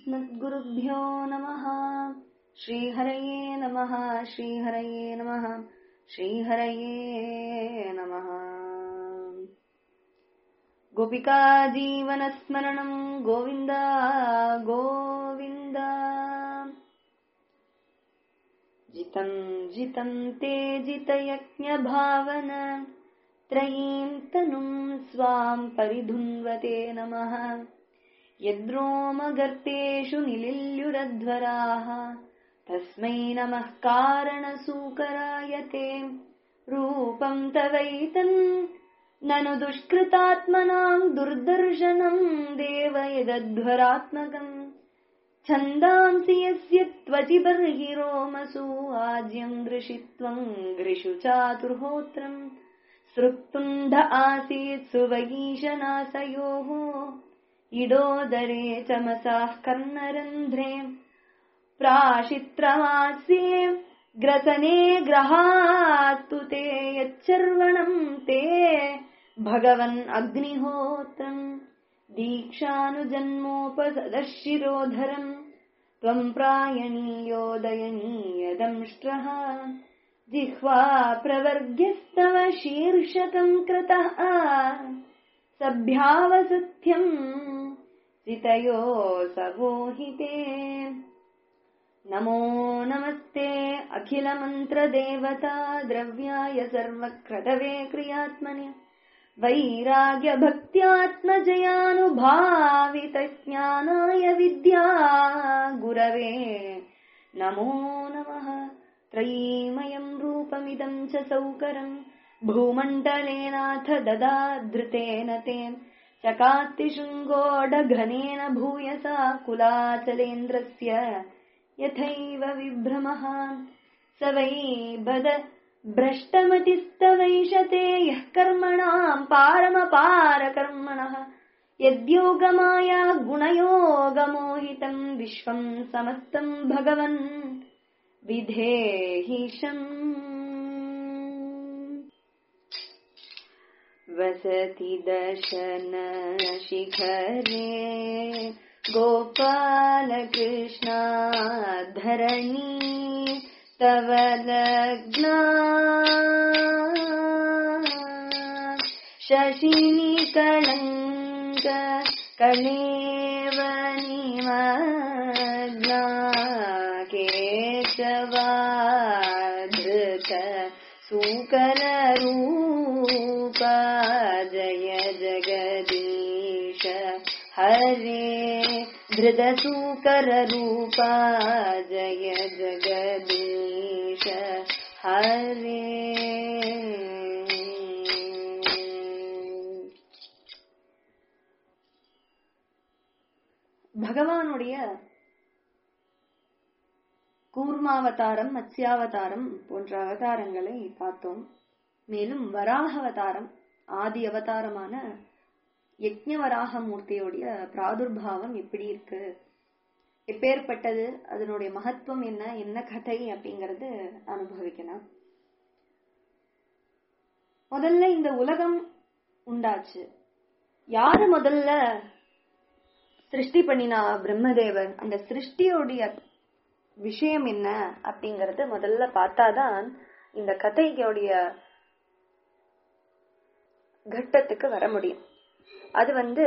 अस्मद्गुरुभ्यो नमः श्रीहरये नमः श्रीहरये नमः श्रीहरये नमः गोपिका जीवनस्मरणम् गोविन्द गोविन्द जितम् जितम् ते जितयज्ञभावन त्रयीम् तनुम् स्वाम् परिधुन्वते नमः यद्रोमगर्तेषु निलिल्युरध्वराः तस्मै नमः कारणसूकराय ते रूपम् तवैतन् ननु दुष्कृतात्मनाम् दुर्दर्शनम् देव यदध्वरात्मकम् छन्दांसि यस्य त्वचि बर्हिरोमसु आज्यम् दृशित्वम् गृषु चातुर्होत्रम् सृक्तुण्ड आसीत् सुवगीशनासयोः इडोदरे चमसाः कर्णरन्ध्रे प्राशित्रमास्ये ग्रसने ग्रहात्तु ते यच्चर्वणम् ते भगवन् अग्निहोत्रम् दीक्षानुजन्मोपसदशिरोधरम् त्वम् प्रायणीयोदयनीयदंष्ट्रः जिह्वा प्रवर्ग्यस्तव शीर्षकम् कृतः सभ्यावसत्यम् चितयो सवोहिते नमो नमस्ते अखिलमन्त्रदेवता द्रव्याय सर्वक्रतवे क्रियात्मने वैराग्यभक्त्यात्मजयानुभावितज्ञानाय विद्या गुरवे नमो नमः त्रयीमयम् रूपमिदम् च सौकरम् भूमण्डलेनाथ ददाधृतेन तेन चकात्तिशृङ्गोढघनेन भूयसा कुलाचलेन्द्रस्य यथैव विभ्रमः स वै बद भ्रष्टमतिस्तवैषते यः कर्मणाम् पारमपारकर्मणः यद्योगमाया गुणयोगमोहितम् विश्वम् समस्तम् भगवन् विधेहिषम् वसति दशन शिखरे गोपालकृष्णा धरणी तव लग्ना शशिनी कलङ्क कलेवनिमग्ना केशवाधृत सुकररूप जय जगदीश हरे धृतसूकररूपा जय जगदीश हरे பகவானுடைய கூர்மாவதாரம் மத்ஸ்யாவதாரம் போன்ற அவதாரங்களை பார்த்தோம் மேலும் வராக அவதாரம் ஆதி அவதாரமான யஜ்ஞவராக மூர்த்தியோடைய பிராதுர்பாவம் எப்படி இருக்கு எப்பேற்பட்டது அதனுடைய மகத்துவம் என்ன என்ன கதை அப்படிங்கறது அனுபவிக்கணும் முதல்ல இந்த உலகம் உண்டாச்சு யாரு முதல்ல சிருஷ்டி பண்ணினா பிரம்மதேவர் அந்த சிருஷ்டியோடைய விஷயம் என்ன அப்படிங்கறது முதல்ல பார்த்தாதான் இந்த கதையோடைய கட்டத்துக்கு வர முடியும் அது வந்து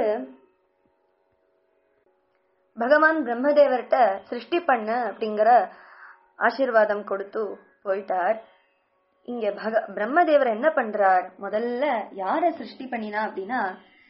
பகவான் பிரம்மதேவர்கிட்ட சிருஷ்டி பண்ண அப்படிங்கிற ஆசிர்வாதம் கொடுத்து போயிட்டார் இங்க பக பிரம்மதேவர் என்ன பண்றார் முதல்ல யார சிருஷ்டி பண்ணினா அப்படின்னா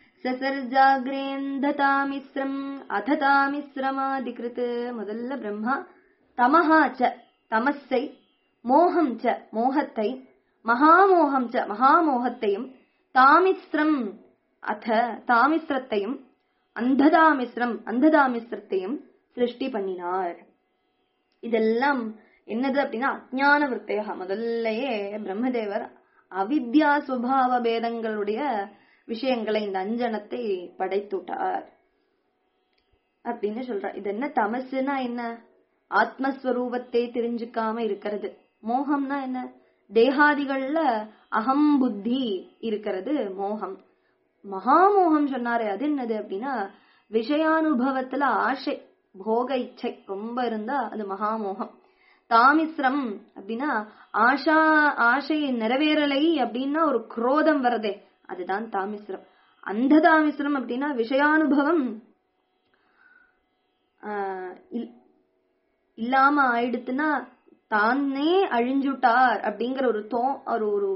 சசர்ஜாகிரேந்ததாமிஸ்ரம் அததாமிஸ்ரமாதிகிருத்து முதல்ல பிரம்மா தமஹாச்ச தமஸை மோகம் ச மோகத்தை மகாமோகம் ச மகாமோகத்தையும் தாமிஸ்ரம் அத தாமிஸ்ரத்தையும் அந்ததாமிஸ்ரம் அந்ததாமிஸ்ரத்தையும் சிருஷ்டி பண்ணினார் இதெல்லாம் என்னது அப்படின்னா அஜான விற்த்தையா முதல்லயே பிரம்மதேவர் அவித்யா சுபாவ பேதங்களுடைய விஷயங்களை இந்த அஞ்சனத்தை படைத்துட்டார் அப்படின்னு சொல்றார் இது என்ன தமசுனா என்ன ஆத்மஸ்வரூபத்தை தெரிஞ்சுக்காம இருக்கிறது மோகம்னா என்ன தேகாதிகள்ல அகம் புத்தி இருக்கிறது மோகம் மகாமோகம் சொன்னாரே அது என்னது அப்படின்னா விஷயானுபவத்துல ஆசை போக இச்சை ரொம்ப இருந்தா அது மகாமோகம் தாமிஸ்ரம் அப்படின்னா ஆஷா ஆசை நிறைவேறலை அப்படின்னா ஒரு குரோதம் வரதே அதுதான் தாமிஸ்ரம் அந்த தாமிஸ்ரம் அப்படின்னா விஷயானுபவம் ஆஹ் இல்- இல்லாம ஆயிடுத்துன்னா தானே அழிஞ்சுட்டார் அப்படிங்கிற ஒரு தோ ஒரு ஒரு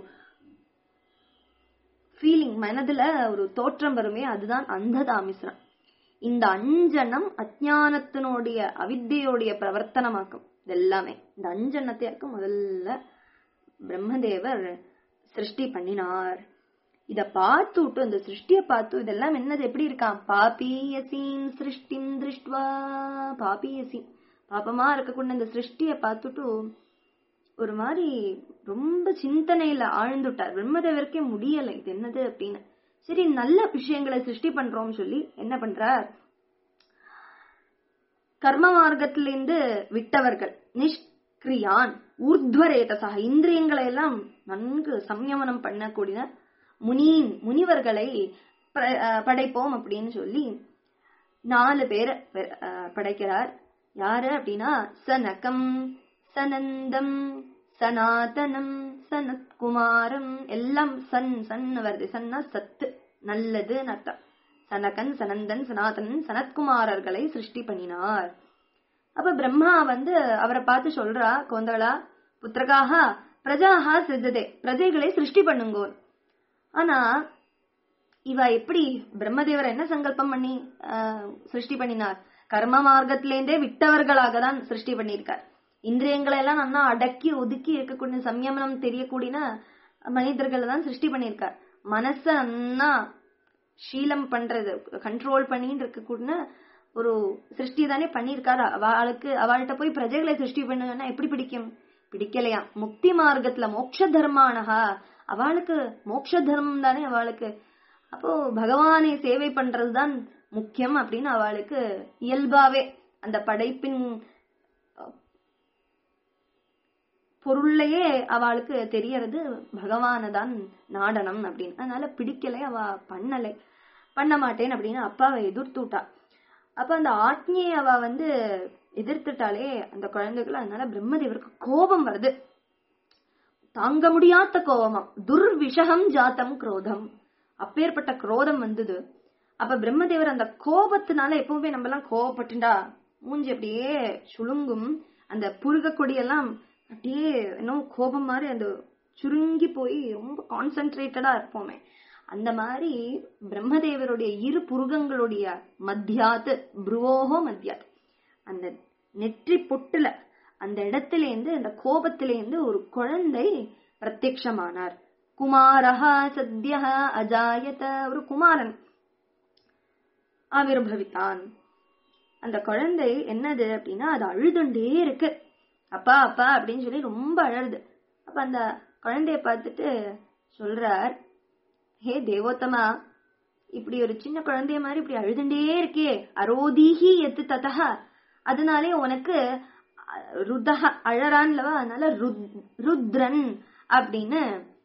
ஃபீலிங் மனதுல ஒரு தோற்றம் வருமே அதுதான் அந்த தாமிஸ்ரம் இந்த அஞ்சனம் அஜானத்தினுடைய அவித்தியோடைய பிரவர்த்தனமாக்கும் இது எல்லாமே இந்த அஞ்சனத்தையாக்கு முதல்ல பிரம்மதேவர் சிருஷ்டி பண்ணினார் இத பார்த்து விட்டு இந்த சிருஷ்டிய பார்த்து இதெல்லாம் என்னது எப்படி இருக்கான் பாபியசீம் சிருஷ்டிம் திருஷ்டுவா பாபியசீம் பாப்பமா இருக்கக்கூடிய இந்த சிருஷ்டிய பார்த்துட்டு ஒரு மாதிரி ரொம்ப சிந்தனையில ஆழ்ந்துட்டார் பிரம்மதேவருக்கே முடியல இது என்னது அப்படின்னு சரி நல்ல விஷயங்களை சிருஷ்டி பண்றோம்னு சொல்லி என்ன பண்றார் கர்ம மார்க்கத்திலிருந்து விட்டவர்கள் நிஷ்கிரியான் ஊர்த்வரேதசக இந்திரியங்களை எல்லாம் நன்கு சம்யமனம் பண்ணக்கூடிய முனீன் முனிவர்களை ப- அஹ் படைப்போம் அப்படின்னு சொல்லி நாலு பேரை பெ- அஹ் படைக்கிறார் யாரு அப்படின்னா சனகம் சனந்தம் சனாதனம் சனத்குமாரம் எல்லாம் சன் சன் வருது சன்னா சத்து நல்லது அர்த்தம் சனகன் சனந்தன் சனாதனன் சனத்குமாரர்களை சிருஷ்டி பண்ணினார் அப்ப பிரம்மா வந்து அவரை பார்த்து சொல்றா கோந்தளா புத்திரகாக பிரஜாகா சித்ததே பிரஜைகளை சிருஷ்டி பண்ணுங்கோ ஆனா இவ எப்படி பிரம்மதேவர் என்ன சங்கல்பம் பண்ணி ஆஹ், சிருஷ்டி பண்ணினார் கர்ம மார்க்கத்திலேருந்தே விட்டவர்களாக தான் சிருஷ்டி பண்ணியிருக்கார் இந்திரியங்களை எல்லாம் நல்லா அடக்கி ஒதுக்கி இருக்கக்கூடிய சம்யமனம் தெரியக்கூடிய மனிதர்களை தான் சிருஷ்டி பண்ணியிருக்கார் மனச நன்னா சீலம் பண்றது கண்ட்ரோல் பண்ணிட்டு இருக்கக்கூடிய ஒரு சிருஷ்டி தானே பண்ணியிருக்காரு அவளுக்கு அவள்கிட்ட போய் பிரஜைகளை சிருஷ்டி பண்ணுங்கன்னா எப்படி பிடிக்கும் பிடிக்கலையா முக்தி மார்க்கத்துல மோட்ச தர்மானஹா அவளுக்கு மோட்ச தர்மம் தானே அவளுக்கு அப்போ பகவானை சேவை பண்றதுதான் முக்கியம் அப்படின்னு அவளுக்கு இயல்பாவே அந்த படைப்பின் அஹ், பொருள்லயே அவளுக்கு தெரியறது பகவானை தான் நாடனம் அப்படின்னு அதனால பிடிக்கலை அவ பண்ணலை பண்ண மாட்டேன் அப்படின்னு அப்பாவை எதிர்த்துட்டா அப்ப அந்த ஆத்மியை அவ வந்து எதிர்த்துட்டாலே அந்த குழந்தைகள் அதனால பிரம்மதேவருக்கு கோபம் வருது தாங்க முடியாத கோபம் துர்விஷகம் ஜாத்தம் குரோதம் அப்பேற்பட்ட குரோதம் வந்தது அப்ப பிரம்மதேவர் அந்த கோபத்தினால எப்பவுமே நம்ம எல்லாம் கோபப்பட்டுண்டா மூஞ்சி அப்படியே சுளுங்கும் அந்த புருக கொடியெல்லாம் அப்படியே இன்னும் கோபம் மாதிரி அந்த சுருங்கி போய் ரொம்ப கான்சென்ட்ரேட்டடா இருப்போமே அந்த மாதிரி பிரம்மதேவருடைய இரு புருகங்களுடைய மத்தியாத்து புருவோகோ மத்தியாத் அந்த நெற்றி பொட்டுல அந்த இடத்திலேந்து அந்த கோபத்திலேந்து ஒரு குழந்தை பிரத்யக்ஷமானார் குமாரஹா சத்ய அஜாயத ஒரு குமாரன் ஆவிர்பவித்தான் அந்த குழந்தை என்னது அப்படின்னா அது அழுதுண்டே இருக்கு அப்பா அப்பா அப்படின்னு சொல்லி ரொம்ப அழறுது அப்ப அந்த குழந்தைய பார்த்துட்டு சொல்றார் ஹே தேவோத்தமா இப்படி ஒரு சின்ன குழந்தைய மாதிரி இப்படி அழுதுண்டே இருக்கே அரோதீஹி எத்து ததா அதனாலே உனக்கு அஹ், ருதஹ அழறான்லவா அதனால ருத்- ருத்ரன் அப்படின்னு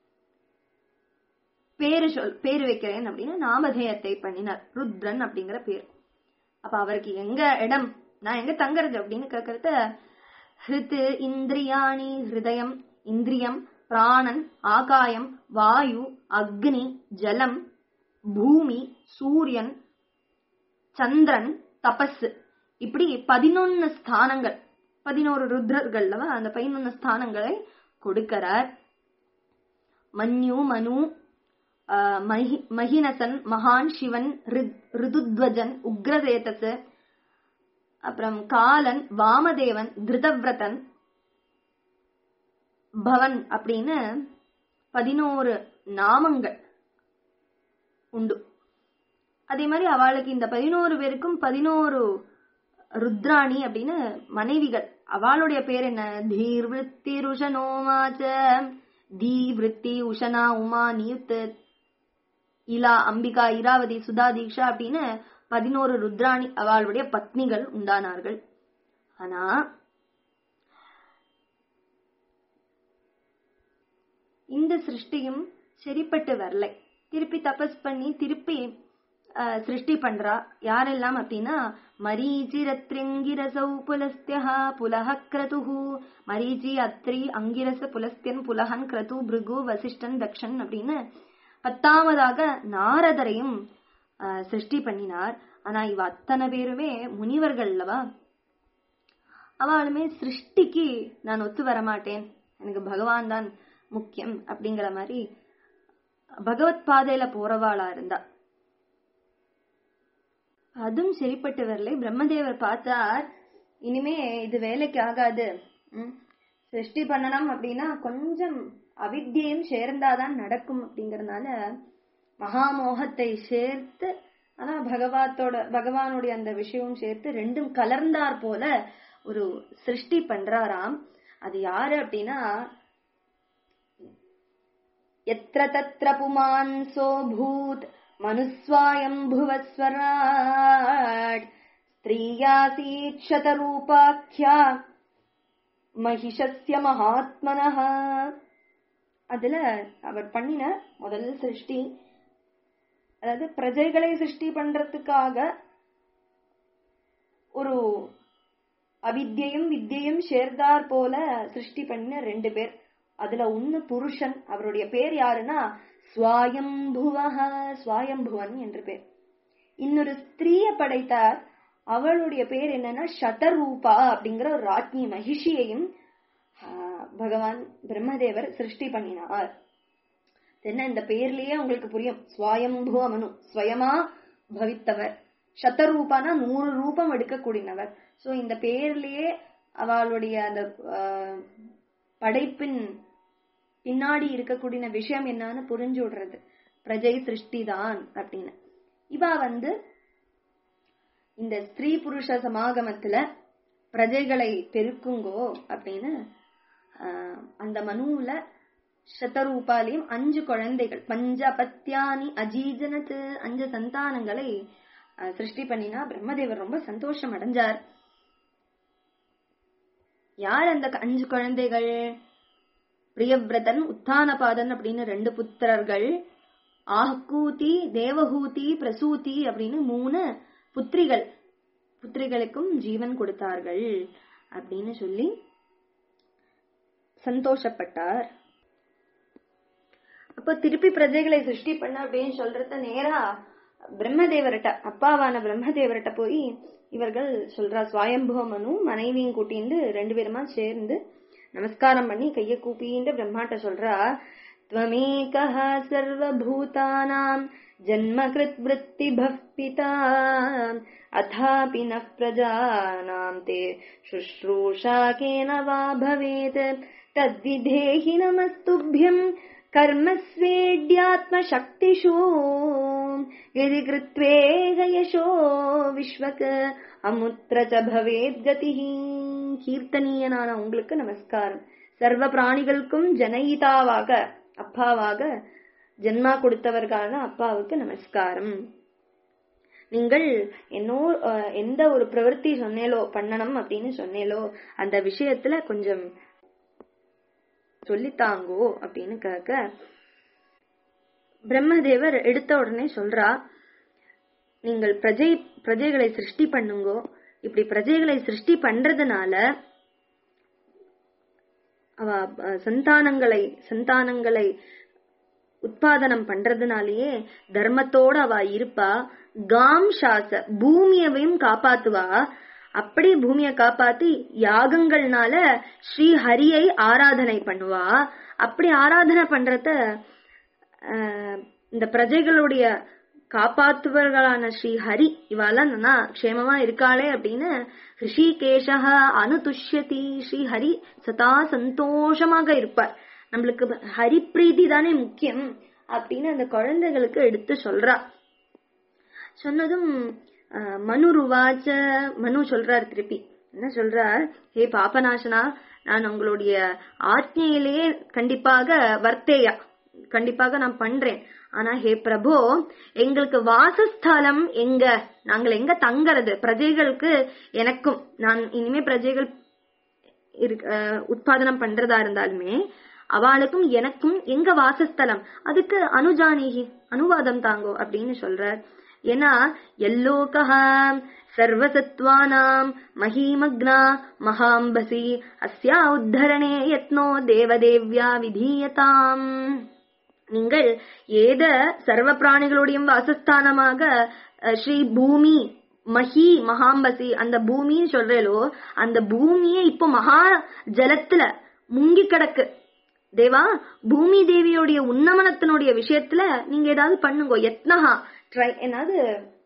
பேரு சொல் பேரு வைக்கிறேன் அப்படின்னு நாமதேயத்தை பண்ணினார் ருத்ரன் அப்படிங்கிற பேர் அப்ப அவருக்கு எங்க இடம் நான் எங்க தங்கறது அப்படின்னு கேக்குறத ஹிருத் இந்திரியாணி ஹிருதயம் இந்திரியம் பிராணன் ஆகாயம் வாயு அக்னி ஜலம் பூமி சூரியன் சந்திரன் தபஸ் இப்படி பதினொன்னு ஸ்தானங்கள் பதினோரு ருத்ரர்கள்ல அந்த பதினொன்னு ஸ்தானங்களை கொடுக்கிறார் மன்யு மனு ஆஹ், மஹி- மஹினசன் மகான் சிவன் ரித்- ரிதுத்வஜன் உக்ரதேதஸ் அப்புறம் காலன் வாமதேவன் திருதவ்ரதன் பவன் அப்படின்னு பதினோரு நாமங்கள் உண்டு அதே மாதிரி அவளுக்கு இந்த பதினோரு பேருக்கும் பதினோரு ருத்ராணி அப்படின்னு மனைவிகள் அவளுடைய பேர் என்ன தீர்விருத்தி ருஷனோமாச்ச தீவிருத்தி உஷனா உமா நியுத் இலா அம்பிகா இராவதி சுதா தீக்ஷா அப்படின்னு பதினோரு ருத்ராணி அவளுடைய பத்னிகள் உண்டானார்கள் ஆனா இந்த சிருஷ்டியும் சரிப்பட்டு வரலை திருப்பி தபஸ் பண்ணி திருப்பி அஹ், சிருஷ்டி பண்றா யாரெல்லாம் அப்படின்னா மரீச்சி ரத்ரிங்கிரசௌ புலஸ்தியா புலஹ கிரதுஹு மரீச்சி அத்ரி அங்கிரச புலஸ்தியன் புலஹன் கிரது பிருகு வசிஷ்டன் தக்ஷன் அப்படின்னு பத்தாவதாக நாரதரையும் அஹ், சிருஷ்டி பண்ணினார் ஆனா இவ அத்தனை பேருமே முனிவர்கள் அல்லவா அவளுமே சிருஷ்டிக்கு நான் ஒத்து வர மாட்டேன் எனக்கு பகவான் தான் முக்கியம் அப்படிங்கிற மாதிரி பகவத் பாதையில போறவாளா இருந்தா அதுவும் சரிப்பட்டு வரலை பிரம்மதேவர் பார்த்தார் இனிமே இது வேலைக்கு ஆகாது ம், சிருஷ்டி பண்ணணும் அப்படின்னா கொஞ்சம் அவித்தியும் சேர்ந்தாதான் நடக்கும் அப்படிங்கறதுனால மகாமோகத்தை சேர்த்து ஆனா பகவாத்தோட பகவானுடைய அந்த விஷயமும் சேர்த்து ரெண்டும் கலர்ந்தார் போல ஒரு சிருஷ்டி பண்றாராம் அது யாரு அப்படின்னா எத்திர தத்ர புமான்சோ பூத் மனுஸ்வாயம்புவஸ்வராட் ஸ்திரீயாசீத் சதரூபாக்கியா மகிஷஸ்ய மகாத்மனः அதுல அவர் பண்ணின முதல் சிருஷ்டி அதாவது பிரஜைகளை சிருஷ்டி பண்றதுக்காக ஒரு அவித்யையும் வித்யையும் சேர்ந்தார் போல சிருஷ்டி பண்ணின ரெண்டு பேர் அதுல ஒண்ணு புருஷன் அவருடைய பேர் யாருன்னா ஸ்வாயம்புவஹ ஸ்வாயம்புவன் என்று பேர் இன்னொரு ஸ்திரீய படைத்தார் அவளுடைய பேர் என்னன்னா சதரூபா அப்படிங்கிற ஒரு ராஜ்ஞி மகிஷியையும் ஆஹ், பகவான் பிரம்மதேவர் சிருஷ்டி பண்ணினார் என்ன இந்த பேர்லயே உங்களுக்கு புரியும் ஸ்வயம்புவ மனு ஸ்வயமா பவித்தவர் சதரூபானா நூறு ரூபம் எடுக்கக்கூடியவர் சோ இந்த பேர்லயே அவளுடைய அந்த ஆஹ், படைப்பின் பின்னாடி இருக்கக்கூடிய விஷயம் என்னன்னு புரிஞ்சு விடுறது பிரஜை சிருஷ்டி தான் அப்படின்னு இவ வந்து இந்த ஸ்திரீ புருஷ சமாகமத்துல பிரஜைகளை பெருக்குங்கோ அப்படின்னு ஆஹ், அந்த மனுவுல சதரூபாலையும் அஞ்சு குழந்தைகள் பஞ்ச பத்தியானி அஜீஜனத்து அஞ்சு சந்தானங்களை ஆஹ், சிருஷ்டி பண்ணினா பிரம்மதேவர் ரொம்ப சந்தோஷம் அடைஞ்சார் யார் அந்த அஞ்சு குழந்தைகள் பிரியவ்ரதன் உத்தானபாதன் அப்படின்னு ரெண்டு புத்திரர்கள் ஆஹ்கூதி தேவஹூதி பிரசூதி அப்படின்னு மூணு புத்திரிகள் புத்திரிகளுக்கும் ஜீவன் கொடுத்தார்கள் அப்படின்னு சொல்லி சந்தோஷப்பட்டார் அப்ப திருப்பி பிரஜைகளை சிருஷ்டி பண்ண அப்படின்னு சொல்றத நேரா பிரம்மதேவர்கிட்ட அப்பாவான பிரம்மதேவர்கிட்ட போய் இவர்கள் சொல்றா சுவாயம்புவ மனு மனைவியும் கூட்டிண்டு ரெண்டு பேருமா சேர்ந்து நமஸ்காரம் பண்ணி கைய கூப்பிண்டு பிரம்மாட்ட சொல்றா त्वमेकः सर्वभूतानाम् जन्मकृत् वृत्तिभः पिता अथापि नः प्रजानाम् ते शुश्रूषा केन वा भवेत् तद्विधेहि नमस्तुभ्यम् कर्म स्वेड्यात्मशक्तिषु यदि कृत्वेह यशो विश्वक அமுத்திர ச பவேத் கதிஹி கீர்த்தனீயனான உங்களுக்கு நமஸ்காரம் சர்வ பிராணிகளுக்கும் ஜனயிதாவாக அப்பாவாக ஜென்மா கொடுத்தவர்களான அப்பாவுக்கு நமஸ்காரம் நீங்கள் என்னோ அஹ், எந்த ஒரு பிரவൃத்தி சொன்னேலோ பண்ணணும் அப்படின்னு சொன்னேலோ அந்த விஷயத்துல கொஞ்சம் சொல்லித்தாங்கோ அப்படின்னு கேட்க பிரம்மதேவர் எடுத்த உடனே சொல்றா நீங்கள் பிரஜை பிரஜைகளை சிருஷ்டி பண்ணுங்கோ இப்படி பிரஜைகளை சிருஷ்டி பண்றதுனால அவ அஹ், சந்தானங்களை சந்தானங்களை உத்பாதனம் பண்றதுனாலயே தர்மத்தோட அவ இருப்பா காம் சாச பூமியவையும் காப்பாத்துவா அப்படி பூமியை காப்பாத்தி யாகங்கள்னால ஸ்ரீ ஹரியை ஆராதனை பண்ணுவா அப்படி ஆராதனை பண்றத ஆஹ், இந்த பிரஜைகளுடைய காப்பாத்துவர்களான ஸ்ரீ ஹரி இவாலாம் நல்லா க்ஷேமமா இருக்காளே அப்படின்னு ரிஷிகேஷா அனுதுஷ்யதி ஸ்ரீ ஹரி சதா சந்தோஷமாக இருப்பார் நம்மளுக்கு ஹரி பிரீதி தானே முக்கியம் அப்படின்னு அந்த குழந்தைகளுக்கு எடுத்து சொல்றா சொன்னதும் ஆஹ், மனு ருவாச்ச மனு சொல்றார் திருப்பி என்ன சொல்றார் ஹே பாபநாசனா நான் உங்களுடைய ஆജ്ഞையிலேயே கண்டிப்பாக வர்த்தேயா கண்டிப்பாக நான் பண்றேன் ஆனா ஹே பிரபு எங்களுக்கு வாசஸ்தலம் எங்க நாங்கள் எங்க தங்கறது பிரஜைகளுக்கு எனக்கும் நான் இனிமே பிரஜைகள் இருக்கு- அஹ், உத்பாதனம் பண்றதா இருந்தாலுமே அவளுக்கும் எனக்கும் எங்க வாசஸ்தலம் அதுக்கு அனுஜானிகி அனுவாதம் தாங்கோ அப்படின்னு சொல்றார் ஏன்னா எல்லோகா சர்வசத்வானாம் மஹீமக்னா மகாம்பசி அஸ்யா உத்தரணே யத்னோ தேவதேவ்யா விதீயதாம் நீங்கள் ஏத சர்வ பிராணிகளுடையும் வாசஸ்தானமாக அஹ், ஸ்ரீ பூமி மஹி மகாம்பசி அந்த பூமின்னு சொல்றேலோ அந்த பூமியே இப்போ மகா ஜலத்துல முங்கி கிடக்கு தேவா பூமி தேவியோடைய உன்னமனத்தினுடைய விஷயத்துல நீங்க ஏதாவது பண்ணுங்க எத்னஹா ட்ரை ஏதாவது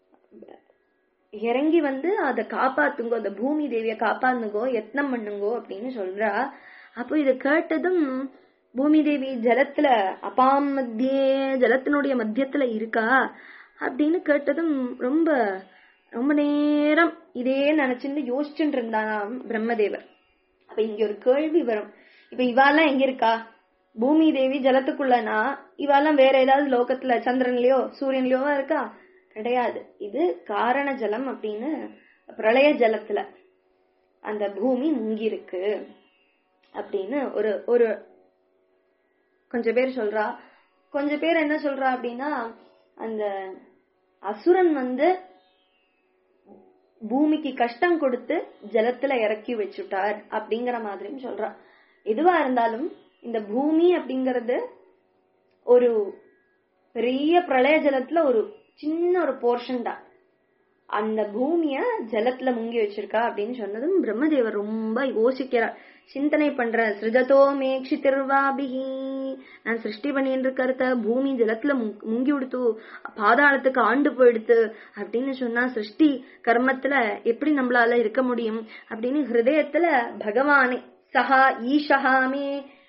இறங்கி வந்து அதை காப்பாத்துங்கோ அந்த பூமி தேவிய காப்பாத்துங்கோ எத்னம் பண்ணுங்கோ அப்படின்னு சொல்றா அப்போ இத கேட்டதும் பூமி தேவி ஜலத்துல அபாம் மத்தியே ஜலத்தினுடைய மத்தியத்துல இருக்கா அப்படின்னு கேட்டதும் ரொம்ப ரொம்ப நேரம் இதே நினைச்சுட்டு யோசிச்சுட்டு இருந்தாராம் பிரம்மதேவர் அப்ப இங்க ஒரு கேள்வி வரும் இப்ப இவாலாம் எங்க இருக்கா பூமி தேவி ஜலத்துக்குள்ளனா இவாலாம் வேற ஏதாவது லோகத்துல சந்திரன்லயோ சூரியன்லயோ இருக்கா கிடையாது இது காரண ஜலம் அப்படின்னு பிரளய ஜலத்துல அந்த பூமி முங்கி இருக்கு அப்படின்னு ஒரு ஒரு கொஞ்சம் பேர் சொல்றா கொஞ்சம் பேர் என்ன சொல்றா அப்படின்னா அந்த அசுரன் வந்து பூமிக்கு கஷ்டம் கொடுத்து ஜலத்துல இறக்கி வச்சுட்டார் அப்படிங்கிற மாதிரியும் சொல்றா எதுவா இருந்தாலும் இந்த பூமி அப்படிங்கறது ஒரு பெரிய பிரளய ஜலத்துல ஒரு சின்ன ஒரு போர்ஷன் தான் அந்த பூமிய ஜலத்துல முங்கி வச்சிருக்கா அப்படின்னு சொன்னதும் பிரம்மதேவர் ரொம்ப யோசிக்கிறார் சிந்தனை பண்ற சிருஜதோ மேக்ஷி திருவாபிகி நான் சிருஷ்டி பண்ணிட்டு இருக்கிறத பூமி ஜலத்துல முங்- முங்கி விடுத்து பாதாளத்துக்கு ஆண்டு போயிடுத்து அப்படின்னு சொன்னா சிருஷ்டி கர்மத்துல எப்படி நம்மளால இருக்க முடியும் அப்படின்னு ஹிருதயத்துல பகவானே சஹா ஈஷஹாமே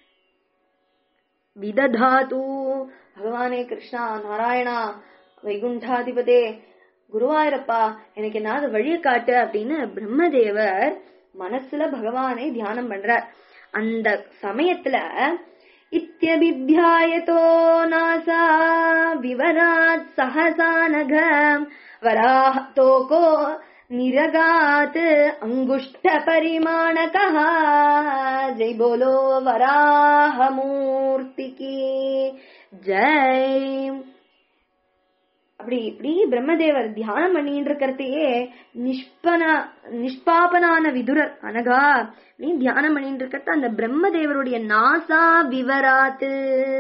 விததாது பகவானே கிருஷ்ணா நாராயணா வைகுண்டாதிபதே குருவாயூரப்பா எனக்கு என்னாவது வழிய காட்டு அப்படின்னு பிரம்மதேவர் மனசுல பகவானை தியானம் பண்றார் அந்த சமயத்துல இத்தியபித்தியாயதோ நாசா விவராத் சஹசானக வராஹ தோகோ நிரகாத் அங்குஷ்ட பரிமாணகா ஜெய் போலோ வராஹ மூர்த்திக்கு ஜெய் அப்படி இப்படி பிரம்மதேவர் தியானம் பண்ணிட்டு இருக்கிறதையே நிஷ்பன நிஷ்பாபனான விதுரர் அனகா நீ தியானம் பண்ணிட்டு இருக்கிறத அந்த பிரம்மதேவருடைய நாசா விவராத்து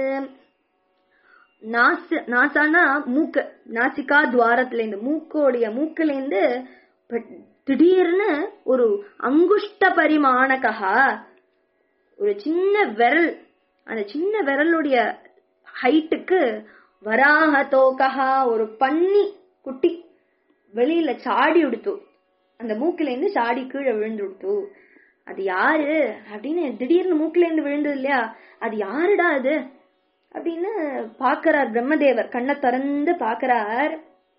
நாச நாசானா மூக்கு நாசிகா துவாரத்துல இருந்து மூக்கோடைய மூக்குல இருந்து பட்- திடீர்னு ஒரு அங்குஷ்ட பரிமாணகா ஒரு சின்ன விரல் அந்த சின்ன விரலுடைய ஹைட்டுக்கு வராக தோகா ஒரு பன்னி குட்டி வெளியில சாடி உடுத்து அந்த மூக்குல இருந்து சாடி கீழே விழுந்து உடுத்து அது யாரு அப்படின்னு திடீர்னு மூக்குல இருந்து விழுந்தது இல்லையா அது யாருடா அது அப்படின்னு பாக்குறார் பிரம்மதேவர் கண்ணை திறந்து பாக்குறார்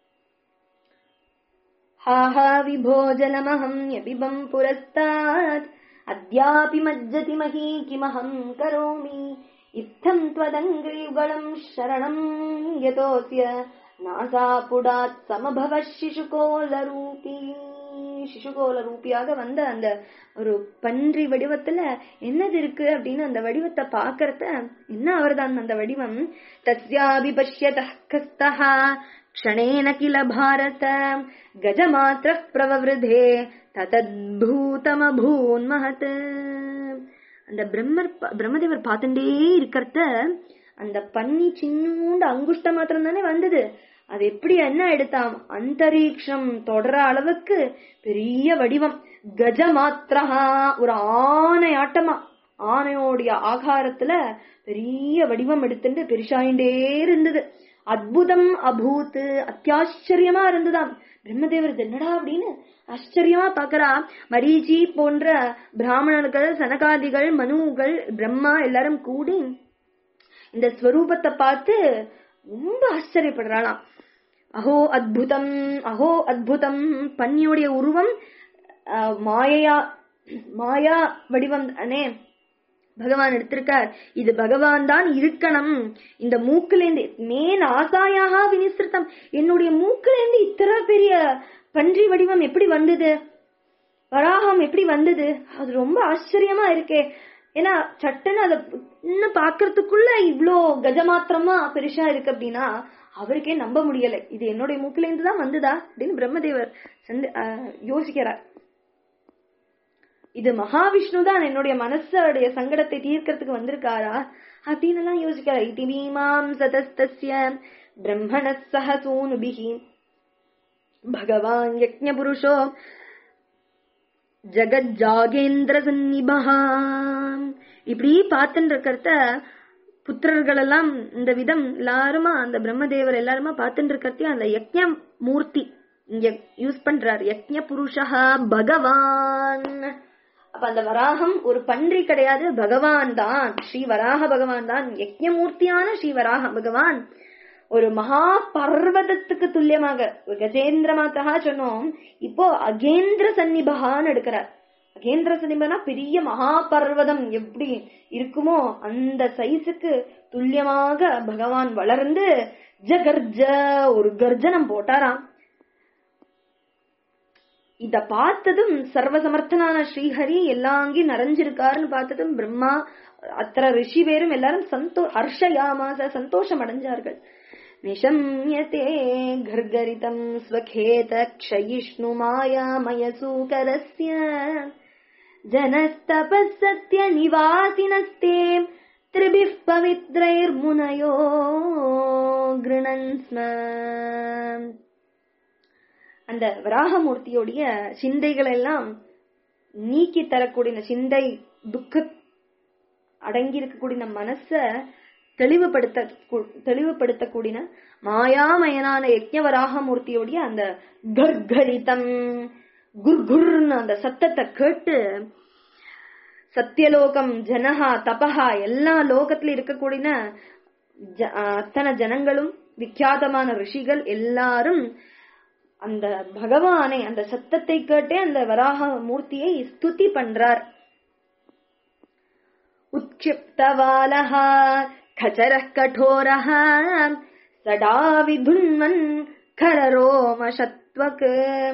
हाहा विभो जलमहं यपिबं पुरस्तात् अद्यापि मज्जति मही किमहं करोमि इत्थं त्वदङ्घ्रियुगलं शरणं यतोऽस्य நாசாபுடாத் சமபவ சிசுகோலரூபி சிசுகோல ரூபியாக வந்த அந்த ஒரு பன்றி வடிவத்துல என்னது இருக்கு அப்படின்னு அந்த வடிவத்தை பாக்கறத என்ன அவர்தான் அந்த வடிவம் தஸ்யாபி பஷ்யத கஸ்தஹ க்ஷணேன கில பாரத கஜமாத்திர பிரவருதே ததத்பூதமபூன் மகத் அந்த பிரம்மர் ப- பிரம்மதேவர் பார்த்துட்டே இருக்கிறத அந்த பன்னி சின்னூண்டு அங்குஷ்ட மாத்திரம் தானே வந்தது அது எப்படி என்ன எடுத்தாம் அந்தரீக்ஷம் தொடர அளவுக்கு பெரிய வடிவம் கஜ மாத்திரஹா ஒரு ஆனை ஆட்டமா ஆனையோடைய ஆகாரத்துல பெரிய வடிவம் எடுத்துட்டு பெருசாயிண்டே இருந்தது அத்புதம் அபூத் அத்தியாச்சரியமா இருந்ததாம் பிரம்மதேவர் இது என்னடா அப்படின்னு ஆச்சரியமா பாக்குறா மரீச்சி போன்ற பிராமணர்கள் சனகாதிகள் மனுகள் பிரம்மா எல்லாரும் கூடி இந்த ஸ்வரூபத்தை பார்த்து ரொம்ப ஆச்சரியப்படுறாளாம் அஹோ அத்புதம் அஹோ அத்புதம் பன்னியுடைய உருவம் ஆஹ், மாயையா மாயா வடிவம் தானே பகவான் எடுத்திருக்கார் இது பகவான் தான் இருக்கணும் இந்த மூக்குலேந்து மேன் ஆசாயாக வினிசிருத்தம் என்னுடைய மூக்குலேந்து இத்தனை பெரிய பன்றி வடிவம் எப்படி வந்தது வராகம் எப்படி வந்தது அது ரொம்ப ஆச்சரியமா இருக்கே ஏன்னா சட்டுன்னு அதை இன்னும் பாக்குறதுக்குள்ள இவ்ளோ கஜமாத்திரமா பெருசா இருக்கு அப்படின்னா அவருக்கே நம்ப முடியல இது என்னுடைய மூக்குல இருந்து தான் வந்துதா அப்படின்னு பிரம்மதேவர் சந்த- ஆஹ் யோசிக்கிறார் இது மகாவிஷ்ணு தான் என்னுடைய மனசோடைய சங்கடத்தை தீர்க்கறதுக்கு வந்திருக்காரா அப்படின்னு எல்லாம் யோசிக்கிறார் இதி மீமாம் சதஸ்தஸ்ய பிரம்மண சக சூனுபிஹி பகவான் யக்ஞ புருஷோ ஜகஜாகேந்திர சந்நிபா இப்படி பார்த்துட்டு இருக்கிறத புத்திரர்கள் எல்லாம் இந்த விதம் எல்லாருமா அந்த பிரம்மதேவர் எல்லாருமா பார்த்துட்டு இருக்கிறதையும் அந்த யக்ஞ மூர்த்தி இங்க யூஸ் பண்றார் யக்ஞ புருஷா பகவான் அப்ப அந்த வராகம் ஒரு பன்றி கிடையாது பகவான் தான் ஸ்ரீ வராக பகவான் தான் யக்ஞமூர்த்தியான ஸ்ரீ வராக பகவான் ஒரு மகா பர்வதத்துக்கு துல்லியமாக ஒரு கஜேந்திர மாத்தகா சொன்னோம் இப்போ அகேந்திர சந்நிபகான்னு எடுக்கிறார் அகேந்திர சந்நிபனா பெரிய மகா பர்வதம் எப்படி இருக்குமோ அந்த சைஸுக்கு துல்லியமாக பகவான் வளர்ந்து ஜகர்ஜ ஒரு கர்ஜனம் போட்டாராம் இத பார்த்ததும் சர்வசமர்த்தனான ஸ்ரீஹரி எல்லாங்கி நிறைஞ்சிருக்காருன்னு பார்த்ததும் பிரம்மா அத்தனை ரிஷி பேரும் எல்லாரும் சந்தோ ஹர்ஷயாமாச சந்தோஷம் அடைஞ்சார்கள் நிஷம்யதே கர்கரிதம் ஸ்வகேத க்ஷயிஷ்ணு மாயாமய சூகரஸ்ய ஜனஸ்தபசத்ய நிவாசினஸ்தே திரிபிः பவித்ரைர்முனயோ கிருணன் ஸ்ம அந்த வராகமூர்த்தியோடைய சிந்தைகள் எல்லாம் நீக்கி தரக்கூடிய சிந்தை துக்க அடங்கி இருக்கக்கூடிய மனச தெளிவுபடுத்த தெளிவுபடுத்தக்கூடிய மாயாமயனான யஜ்ஞவராகமூர்த்தியோடைய அந்த கர்கரிதம் குர்குர்னு அந்த சத்தத்தை கேட்டு சத்தியலோகம் ஜனஹா தபஹா எல்லா லோகத்துல இருக்கக்கூடிய ஜ- அத்தனை ஜனங்களும் விக்கியாதமான ரிஷிகள் எல்லாரும் அந்த பகவானை அந்த சத்தத்தை கேட்டே அந்த வராக மூர்த்தியை ஸ்துதி பண்றார் உட்சிப்தவாலः खचरः कठोरः सडा विधुन्वन् खररोमशत्वक्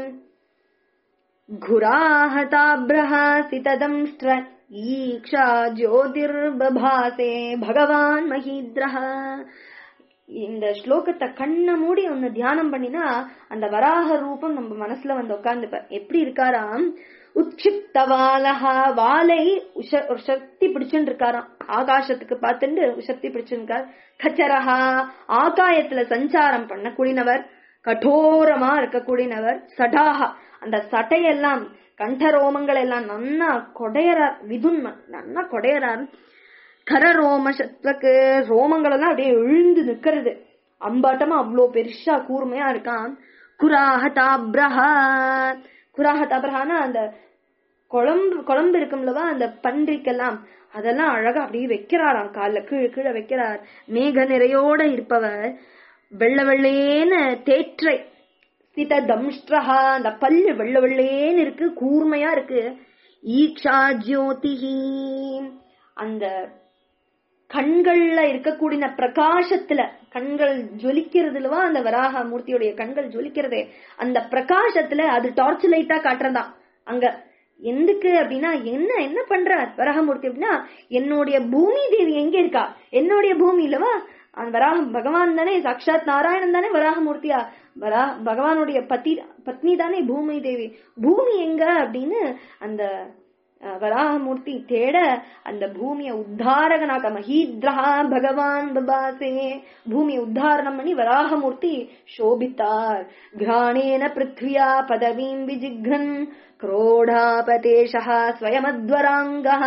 घुराहताभ्रहासितदंष्ट्र ஈக்ஷா ஜோதிர்பபாசே பகவான் மஹீத்ரஹ இந்த ஸ்லோகத்தை கண்ண மூடி ஒன்னு தியானம் பண்ணினா அந்த வராக ரூபம் நம்ம மனசுல வந்து உட்கார்ந்துப்ப எப்படி இருக்காராம் உட்சிப்தவாலஹா வாலை உஷ ஒரு சக்தி பிடிச்சுட்டு இருக்காராம் ஆகாசத்துக்கு பார்த்துட்டு உசக்தி பிடிச்சிருக்கார் கச்சரஹா ஆகாயத்துல சஞ்சாரம் பண்ணக்கூடியவர் கடோரமா இருக்கக்கூடியவர் சடாஹா அந்த சட்டையெல்லாம் கண்டரோமங்கள் எல்லாம் நன்னா கொடையறார் விதுன்ம நன்னா கொடையறார் கர ரோம சத்வக்கு ரோமங்கள் எல்லாம் அப்படியே எழுந்து நிக்கிறது அம்பாட்டமா அவ்வளோ பெருசா கூர்மையா இருக்கான் குராஹதாப்ரஹா குராஹதாப்ரஹானா அந்த குழம்பு குழம்பு இருக்கும்லவா அந்த பன்றிக்கெல்லாம் அதெல்லாம் அழகா அப்படியே வைக்கிறாராம் கால்ல கீழே கீழே வைக்கிறார் மேக நிறையோட இருப்பவர் வெள்ள வெள்ளேன்னு தேற்றை சித தம்ஷ்டஹா அந்த பல்லு வெள்ள வெள்ளேன்னு இருக்கு கூர்மையா இருக்கு ஈக்ஷா ஜோதிஹி அந்த கண்கள்ல இருக்கக்கூடிய பிரகாசத்துல கண்கள் ஜொலிக்கிறதுலவா அந்த வராக மூர்த்தியுடைய கண்கள் ஜொலிக்கிறதே அந்த பிரகாசத்துல அது டார்ச் லைட்டா காட்டுறதாம் அங்க எதுக்கு அப்படின்னா என்ன என்ன பண்ற வராகமூர்த்தி அப்படின்னா என்னுடைய பூமி தேவி எங்க இருக்கா என்னுடைய பூமி இல்லவா அந்த வராக பகவான் தானே சாட்சாத் நாராயணன் தானே வராகமூர்த்தியா வரா பகவானுடைய பத்தி பத்னி தானே பூமி தேவி பூமி எங்க அப்படின்னு அந்த அஹ், வராகமூர்த்தி தேட அந்த பூமியை உத்தாரகனாக மஹீத்ரஹா பகவான் பபாசே பூமியை உத்தாரணம் பண்ணி வராகமூர்த்தி சோபித்தார் கிராணேன பிருத்வியா பதவீம் விஜிக்ரன் क्रोडापतेशः स्वयमध्वराङ्गः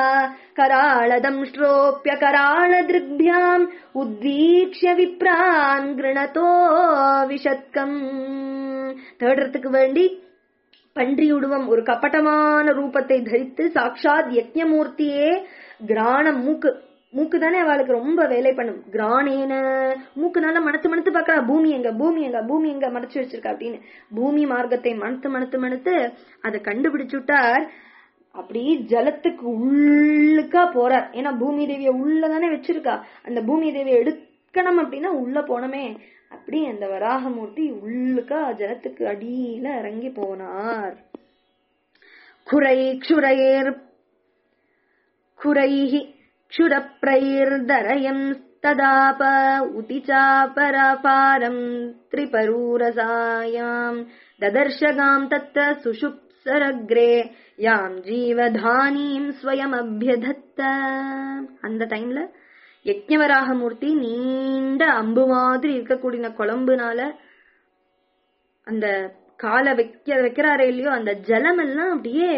कराळदंष्ट्रोऽप्यकराळदृग्भ्याम् உத்வீக்ஷ விப்ரான் கிருணதோ விஷத்கம் தேடுறதுக்கு வேண்டி பன்றி உருவம் ஒரு கப்பட்டமான ரூபத்தை தரித்து சாக்ஷாத் யஜ்ஞமூர்த்தியே கிராணம் மூக்கு மூக்கு தானே அவளுக்கு ரொம்ப வேலை பண்ணும் கிராணேன மூக்குனால மணத்து மணத்து பாக்கறா பூமி எங்க பூமி எங்க பூமி எங்க மறைச்சு வச்சிருக்கா அப்படின்னு பூமி மார்க்கத்தை மணத்து மணத்து மணத்து அதை கண்டுபிடிச்சுட்டார் அப்படி ஜலத்துக்கு உள்ளுக்கா போறார் ஏன்னா பூமி தேவிய உள்ளதானே வச்சிருக்கா அந்த பூமி தேவியை எடுக்கணும் அப்படின்னா உள்ள போனமே அப்படி அந்த வராகமூர்த்தி உள்ளுக்கா ஜலத்துக்கு அடியில இறங்கி போனார் குறை க்ஷுரைர் குரைः क्षुरप्रैर्दरयम् तदाप उति चापरापारम् त्रिपरूरसायाम् ददर्शगाम् तत्र सुषुप्सरग्रे யாம் ஜீவதானீம் ஸ்வயம் அபியதத்த அந்த டைம்ல யஜ்ஞவராக மூர்த்தி நீண்ட அம்பு மாதிரி இருக்கக்கூடிய குழம்புனால அந்த காலை வைக்க வைக்கிறாரே இல்லையோ அந்த ஜலம் எல்லாம் அப்படியே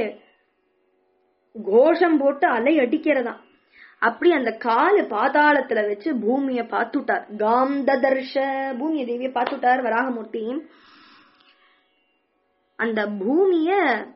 கோஷம் போட்டு அலை அடிக்கிறதா அப்படி அந்த காலு பாதாளத்துல வச்சு பூமிய பார்த்துட்டார் காம் ததர்ஷ பூமிய தேவிய பார்த்துட்டார் வராகமூர்த்தி அந்த பூமிய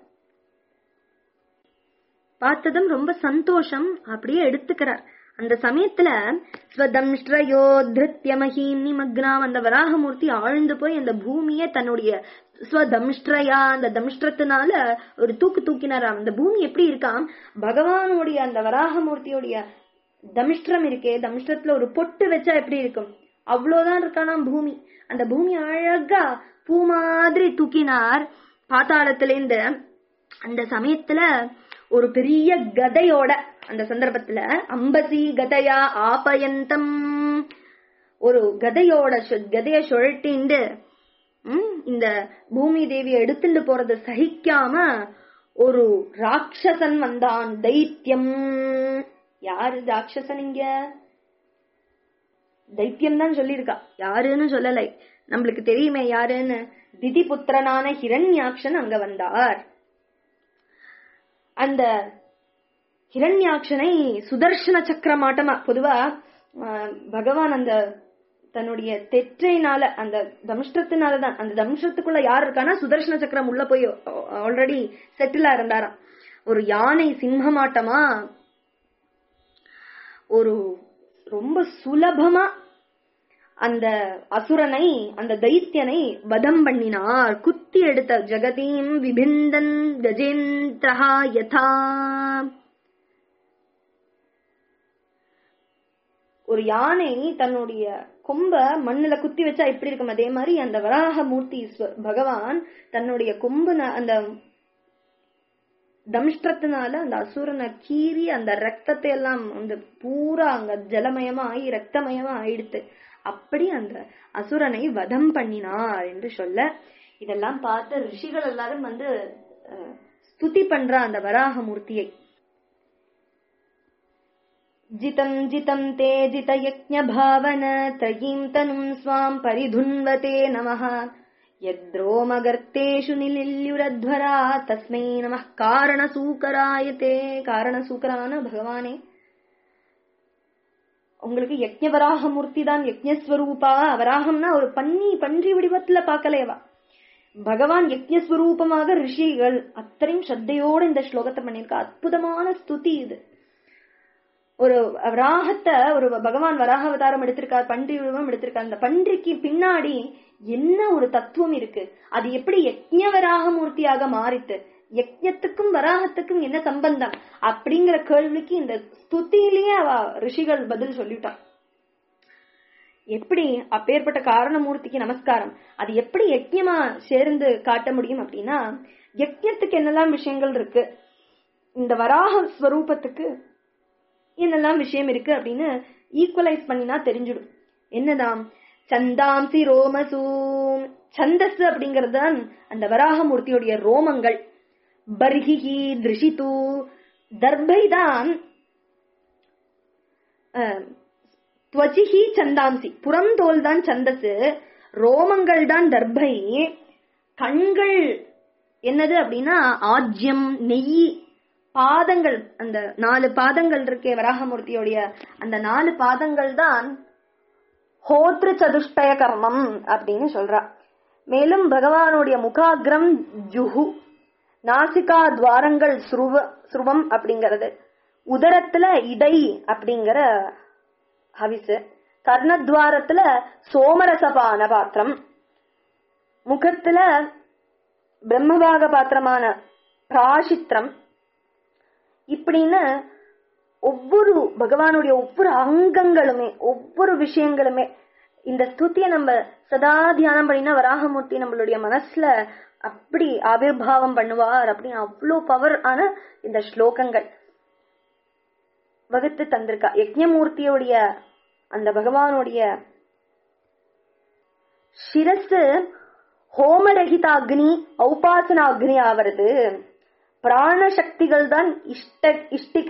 பார்த்ததும் ரொம்ப சந்தோஷம் அப்படியே எடுத்துக்கிறார் அந்த சமயத்துல ஸ்வதம்ஷ்டயோ திருத்திய மகிம் நிமக்னாம் அந்த வராகமூர்த்தி ஆழ்ந்து போய் அந்த பூமியை தன்னுடைய ஸ்வதம்ஷ்டயா அந்த தம்ஷ்டத்தினால ஒரு தூக்கு தூக்கினாராம் அந்த பூமி எப்படி இருக்காம் பகவானுடைய அந்த வராகமூர்த்தியுடைய தம்ஷ்டம் இருக்கே தம்ஷ்டத்துல ஒரு பொட்டு வச்சா எப்படி இருக்கும் அவ்வளவுதான் இருக்கானாம் பூமி அந்த பூமி அழகா பூ மாதிரி தூக்கினார் பாத்தாளத்திலேருந்து அந்த சமயத்துல ஒரு பெரிய கதையோட அந்த சந்தர்ப்பத்துல அம்பசி கதையா ஆபயந்தம் ஒரு கதையோட சு- கதைய சுழட்டிண்டு ம், இந்த பூமி தேவியை எடுத்துட்டு போறத சகிக்காம ஒரு ராட்சசன் வந்தான் தைத்தியம் யாரு ராட்சசன் இங்க தைத்தியம் தான் சொல்லியிருக்கா யாருன்னு சொல்லலை நம்மளுக்கு தெரியுமே யாருன்னு திதிபுத்திரனான ஹிரண்யாக்ஷன் அங்க வந்தார் அந்த ஹிரண்யாட்சனை சுதர்ஷன சக்கரமாட்டமா பொதுவா ஆஹ், பகவான் அந்த தன்னுடைய தெற்றைனால அந்த தம்ஷ்டத்தினாலதான் அந்த தம்ஷ்டத்துக்குள்ள யார் இருக்கானா சுதர்ஷன சக்கரம் உள்ள போய் ஆல்ரெடி செட்டிலா இருந்தாராம் ஒரு யானை சிம்மமாட்டமா ஒரு ரொம்ப சுலபமா அந்த அசுரனை அந்த தைத்தியனை வதம் பண்ணினார் குத்தி எடுத்த ஜெகதீம் விபிந்தன் கஜேந்திரஹா யதா ஒரு யானை தன்னுடைய கொம்ப மண்ணுல குத்தி வச்சா எப்படி இருக்கும் அதே மாதிரி அந்த வராக மூர்த்தி ஸ்வ- பகவான் தன்னுடைய கொம்பு அந்த தம்ஷ்டத்தினால அந்த அசுரனை கீறி அந்த ரத்தத்தை எல்லாம் அந்த பூரா அங்க ஜலமயமா ஆகி ரத்தமயமா ஆயிடுத்து அப்படி அந்த அசுரனை வதம் பண்ணினார் என்று சொல்ல இதெல்லாம் பார்த்த ரிஷிகள் எல்லாரும் வந்து அஹ், ஸ்துதி பண்ற அந்த வராக மூர்த்தியை जितं जितं ते जितयज्ञभावन त्रयीं तनुं स्वाम् परिधुन्वते नमः यद्रोमगर्तेषु निलिल्युरध्वरा तस्मै नमः कारणसूकरायते காரணசூக்கரான பகவானே உங்களுக்கு யஜ்ஞ வராக மூர்த்தி தான் யஜ்ஞஸ்வரூபா வராகம்னா ஒரு பன்னி பன்றி வடிவத்துல பார்க்கலையவா பகவான் யஜ்ஞஸ்வரூபமாக ரிஷிகள் அத்தனையும் ஸ்ரத்தையோட இந்த ஸ்லோகத்தை பண்ணிருக்கா அற்புதமான ஸ்துதி இது ஒரு வராகத்தை ஒரு பகவான் வராக அவதாரம் எடுத்திருக்கார் பன்றி உருவம் எடுத்திருக்கார் அந்த பன்றிக்கு பின்னாடி என்ன ஒரு தத்துவம் இருக்கு அது எப்படி யஜ்ஞ வராக மூர்த்தியாக மாறித்து யஜ்ஞத்துக்கும் வராகத்துக்கும் என்ன சம்பந்தம் அப்படிங்கிற கேள்விக்கு இந்த ஸ்துதியிலேயே அவ ரிஷிகள் பதில் சொல்லிட்டான் எப்படி அப்பேற்பட்ட காரணமூர்த்திக்கு நமஸ்காரம் அது எப்படி யஜ்ஞமா சேர்ந்து காட்ட முடியும் அப்படின்னா யஜ்ஞத்துக்கு என்னெல்லாம் விஷயங்கள் இருக்கு இந்த வராக ஸ்வரூபத்துக்கு என்னெல்லாம் விஷயம் இருக்கு அப்படின்னு ஈக்குவலைஸ் பண்ணினா தெரிஞ்சிடும் என்னதாம் சந்தாம்சி ரோமசூம் சந்தஸ் அப்படிங்கிறது தான் அந்த வராகமூர்த்தியுடைய ரோமங்கள் பர்ஹிகி திருஷிது தர்பை தான் அஹ், துவச்சிஹி சந்தாம்சி புறந்தோல் தான் சந்தஸ் ரோமங்கள் தான் தர்பை கண்கள் என்னது அப்படின்னா ஆஜ்யம் நெய் பாதங்கள் அந்த நாலு பாதங்கள் இருக்கே வராகமூர்த்தியோடைய அந்த நாலு பாதங்கள் தான் ஹோத்ரு சதுஷ்டய கர்மம் அப்படின்னு சொல்றா மேலும் பகவானுடைய முகாகிரம் ஜுஹு நாசிகா துவாரங்கள் ஸ்ருவ ஸ்ருவம் அப்படிங்கிறது உதரத்துல இடை அப்படிங்கிற ஹவிசு கர்ணத்வாரத்துல சோமரசபான பாத்திரம் முகத்துல பிரம்மபாக பாத்திரமான பிராசித்திரம் இப்படின்னு ஒவ்வொரு பகவானுடைய ஒவ்வொரு அங்கங்களுமே ஒவ்வொரு விஷயங்களுமே இந்த ஸ்துதியை நம்ம சதா தியானம் பண்ணினா வராகமூர்த்தி நம்மளுடைய மனசுல அப்படி ஆவிர்வாவம் பண்ணுவார் அப்படின்னு அவ்வளோ பவர் ஆன இந்த ஸ்லோகங்கள் வகுத்து தந்திருக்கா யஜ்ஞமூர்த்தியுடைய அந்த பகவானுடைய சிரசு ஹோமரகித அக்னி ஔபாசன அக்னி ஆவறது பிராண சக்திகள் தான் இஷ்ட இஷ்டிக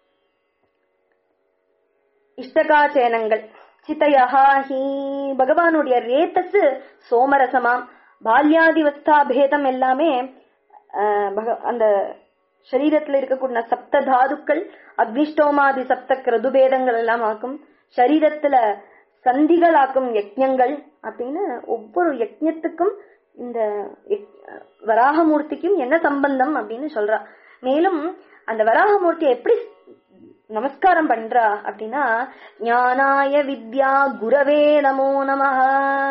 இஷ்டகாச்சேனங்கள் சித்தையஹா ஹீ பகவானுடைய ரேத்தஸ் சோமரசமாம் பால்யாதிவஸ்தா பேதம் எல்லாமே ஆஹ், பக- அந்த சரீரத்துல இருக்கக்கூடிய சப்த தாதுக்கள் அக்னிஷ்டோமாதி சப்த கிருதுபேதங்கள் எல்லாம் ஆக்கும் சரீரத்துல சந்திகளாக்கும் யஜ்ஞங்கள் அப்படின்னு ஒவ்வொரு யஜ்ஞத்துக்கும் இந்த யக்- வராகமூர்த்திக்கும் என்ன சம்பந்தம் அப்படின்னு சொல்றா மேலும் அந்த வராகமூர்த்தியை எப்படி நமஸ்காரம் பண்றா அப்படின்னா ஞானாய வித்யா குரவே நமோ நமஹ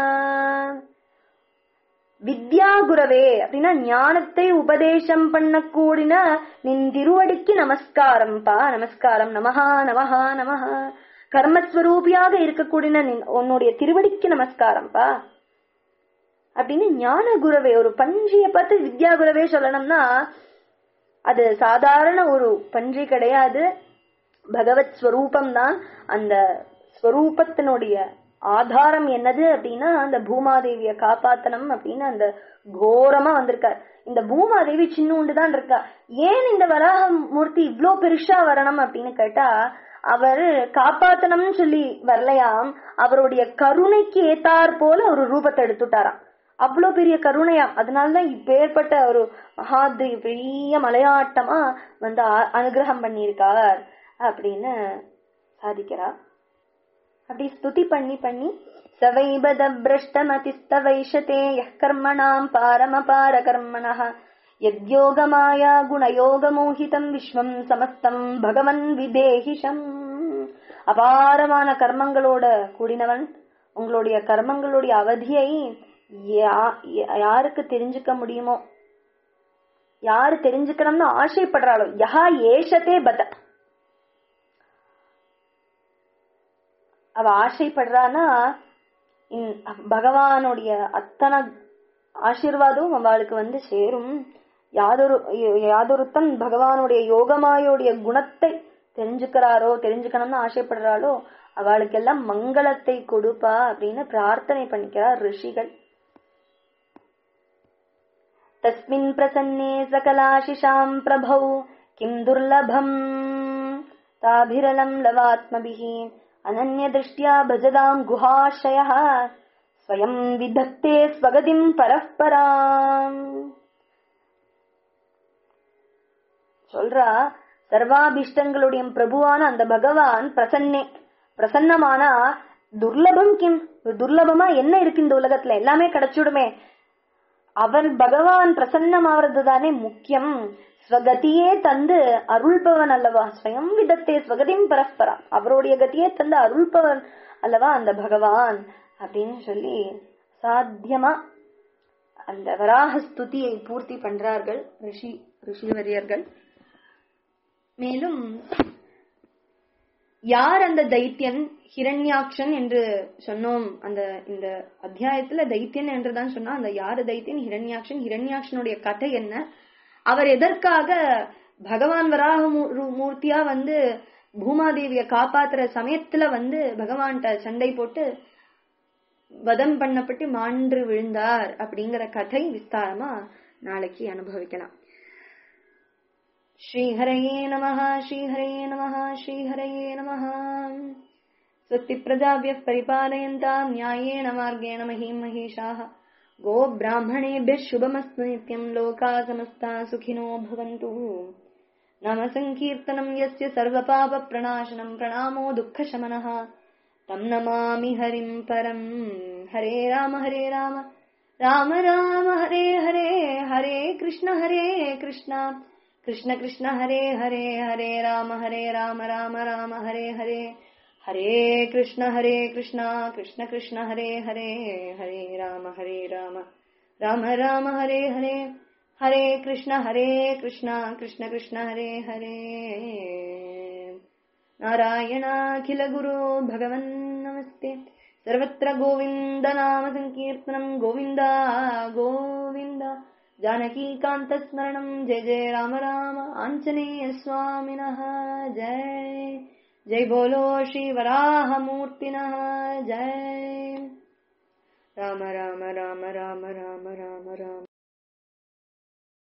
வித்யா குரவே அப்படின்னா ஞானத்தை உபதேசம் பண்ணக்கூடின நின் திருவடிக்கு நமஸ்காரம் பா நமஸ்காரம் நமஹா நமஹா நமஹா கர்மஸ்வரூபியாக இருக்கக்கூடிய நின் உன்னுடைய திருவடிக்கு நமஸ்காரம் பா அப்படின்னு ஞான குரவே ஒரு பன்றிய பார்த்து வித்யா குரவே சொல்லணும்னா அது சாதாரண ஒரு பன்றி கிடையாது பகவத் ஸ்வரூபம் தான் அந்த ஸ்வரூபத்தினுடைய ஆதாரம் என்னது அப்படின்னா அந்த பூமாதேவிய காப்பாத்தனம் அப்படின்னு அந்த கோரமா வந்திருக்கார் இந்த பூமாதேவி சின்னூண்டு தான் இருக்கா ஏன் இந்த வராக மூர்த்தி இவ்ளோ பெருசா வரணும் அப்படின்னு கேட்டா அவர் காப்பாத்தனம்னு சொல்லி வரலையாம் அவருடைய கருணைக்கு ஏத்தார் போல ஒரு ரூபத்தை எடுத்துட்டாராம் அவ்வளோ பெரிய கருணையாம் அதனாலதான் இப்பேற்பட்ட ஒரு மகாத்ரி பெரிய மலையாட்டமா வந்து அ- அனுகிரகம் பண்ணியிருக்கார் அப்படின்னு சாதிக்கிறா அப்படி ஸ்துதி பண்ணி பண்ணி சவைபத பிரஷ்டமதிஸ்தவைஷதே யः கர்மணாம் பாரமபார கர்மணः யத்யோகமாயா குணயோகமோகிதம் விஸ்வம் சமஸ்தம் பகவன் விதேகிஷம் அபாரமான கர்மங்களோட கூடினவன் உங்களுடைய கர்மங்களுடைய அவதியை யா- யாருக்கு தெரிஞ்சுக்க முடியுமோ யாரு தெரிஞ்சுக்கணும்னு ஆசைப்படுறாளோ யஹா ஏஷத்தே பத அவ ஆசைப்படுறானா இந்- பகவானுடைய அத்தனை ஆசீர்வாதம் அவளுக்கு வந்து சேரும் யாதொரு யாதொருத்தன் பகவானுடைய யோகமாயோடைய குணத்தை தெரிஞ்சுக்கிறாரோ தெரிஞ்சுக்கணும்னு ஆசைப்படுறாளோ அவளுக்கெல்லாம் மங்களத்தை கொடுப்பா அப்படின்னு பிரார்த்தனை பண்ணிக்கிறார் ரிஷிகள் तस्मिन् प्रसन्ने सकलाशिषाम् प्रभौ किम् दुर्लभम् ताभिरलम् लवात्मभिः अनन्यदृष्ट्या भजदाम् गुहाशयः स्वयम् विधत्ते स्वगतिम् परः पराम् சொல்றா சர்வாபிஷ்டங்களுடைய பிரபுவான அந்த பகவான் பிரசன்னே பிரசன்னமானா துர்லபம் கிம் துர்லபமா என்ன இருக்கு இந்த உலகத்துல எல்லாமே கிடைச்சுடுமே அவன் பகவான் பிரசன்னமாவது தானே முக்கியம் ஸ்வகதியே தந்து அருள்பவன் அல்லவா ஸ்வயம் விதத்தே ஸ்வகதிம் பரஸ்பரா அவருடைய கதியே தந்து அருள்பவன் அல்லவா அந்த பகவான் அப்படின்னு சொல்லி சாத்தியமா அந்த வராக ஸ்துதியை பூர்த்தி பண்றார்கள் ரிஷி ரிஷிவரியர்கள் மேலும் யார் அந்த தைத்தியன் ஹிரண்யாக்ஷன் என்று சொன்னோம் அந்த இந்த அத்தியாயத்துல தைத்தியன் என்றுதான் சொன்னா அந்த யாரு தைத்தியன் ஹிரண்யாக்ஷன் ஹிரண்யாக்ஷனுடைய கதை என்ன அவர் எதற்காக பகவான் வராக மூ- மூர்த்தியா வந்து பூமாதேவிய காப்பாத்துற சமயத்துல வந்து பகவான்கிட்ட சண்டை போட்டு வதம் பண்ணப்பட்டு மாண்டு விழுந்தார் அப்படிங்கிற கதை விஸ்தாரமா நாளைக்கு அனுபவிக்கலாம் श्रीहरये नमः श्रीहरये नमः श्रीहरये नमः स्वस्ति प्रजाभ्यः परिपालयन्ताम् न्यायेन मार्गेण महीम् महिषाः गोब्राह्मणेभ्यः शुभमस्तु नित्यम् लोकाः समस्ता सुखिनो भवन्तु नाम सङ्कीर्तनम् यस्य सर्वपापप्रणाशनम् प्रणामो दुःखशमनः तम् नमामि हरिम् परम् हरे राम हरे राम राम राम हरे हरे हरे कृष्ण हरे कृष्ण कृष्ण कृष्ण हरे हरे हरे राम हरे राम राम राम हरे हरे हरे कृष्ण हरे कृष्ण कृष्ण कृष्ण हरे हरे हरे राम हरे राम राम राम हरे हरे हरे कृष्ण हरे कृष्ण कृष्ण कृष्ण हरे हरे नारायणाखिलगुरो भगवन् नमस्ते सर्वत्र गोविन्द नाम सङ्कीर्तनम् गोविन्द गोविन्द जानकीकान्तस्मरणम् जय जय राम राम आञ्जनेय स्वामिनः जय जय बोलो श्री वराह मूर्तिनः जय राम राम राम राम राम राम राम